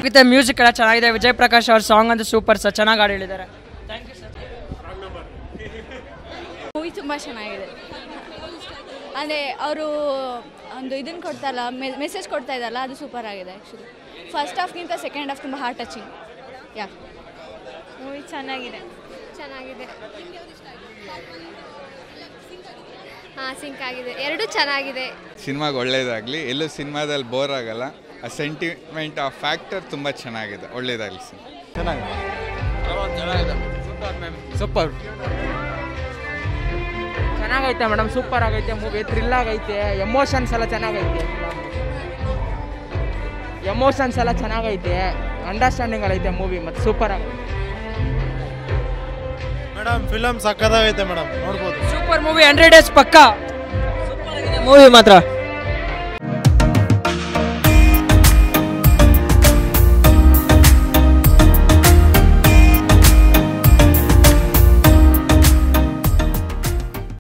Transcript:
ಚೆನ್ನಾಗಿದೆ ಮ್ಯೂಸಿಕ್ ಎಲ್ಲ ಚೆನ್ನಾಗಿದೆ ವಿಜಯ್ ಪ್ರಕಾಶ್ ಅವ್ರ ಸಾಂಗ್ ಅಂತೂ ಸೂಪರ್ ಸರ್ ಚೆನ್ನಾಗಿ ಹಾಡು ಹೇಳಿದ್ದಾರೆ ಥ್ಯಾಂಕ್ ಯು ಸರ್ ಮೂವಿ ತುಂಬ ಚೆನ್ನಾಗಿದೆ ಅಂದರೆ ಅವರು ಒಂದು ಇದನ್ನು ಕೊಡ್ತಾರಲ್ಲ ಮೆಸೇಜ್ ಕೊಡ್ತಾ ಇದ್ದಲ್ಲ ಅದು ಸೂಪರ್ ಆಗಿದೆ ಆ್ಯಕ್ಚುಲಿ ಫಸ್ಟ್ ಹಾಫ್ಗಿಂತ ಸೆಕೆಂಡ್ ಹಾಫ್ ತುಂಬ ಹಾರ್ಟ್ ಟಚಿಂಗ್ ಯಾ ಮೂವಿ ಚೆನ್ನಾಗಿದೆ ಚೆನ್ನಾಗಿದೆ ಹಾಂ ಸಿಂಕ್ ಆಗಿದೆ ಎರಡು ಚೆನ್ನಾಗಿದೆ ಸಿನಿಮಾಗೆ ಒಳ್ಳೇದಾಗಲಿ ಎಲ್ಲೂ ಸಿನಿಮಾದಲ್ಲಿ ಬೋರ್ ಆಗಲ್ಲ ಆ ಸೆಂಟಿಮೆಂಟ್ ಆ ಫ್ಯಾಕ್ಟರ್ ತುಂಬ ಚೆನ್ನಾಗಿದೆ ಒಳ್ಳೇದಾಗಲಿ ಸರ್ ಸೂಪರ್ ಚೆನ್ನಾಗೈತೆ ಮೇಡಮ್ ಸೂಪರ್ ಆಗೈತೆ ಮೂವಿ ಥ್ರಿಲ್ ಆಗೈತೆ ಎಮೋಷನ್ಸ್ ಎಲ್ಲ ಚೆನ್ನಾಗೈತೆ ಎಮೋಷನ್ಸ್ ಎಲ್ಲ ಚೆನ್ನಾಗೈತೆ ಅಂಡರ್ಸ್ಟ್ಯಾಂಡಿಂಗ್ ಎಲ್ಲ ಐತೆ ಮೂವಿ ಮತ್ತು ಸೂಪರ್ ಆಗೈತೆ ಮೇಡಮ್ ಫಿಲಮ್ ಸಕ್ಕತ್ತಾಗೈತೆ ಮೇಡಮ್ ನೋಡ್ಬೋದು ಸೂಪರ್ ಮೂವಿ ಹಂಡ್ರೆಡ್ ಡೇಸ್ ಪಕ್ಕ ಮೂವಿ ಮಾತ್ರ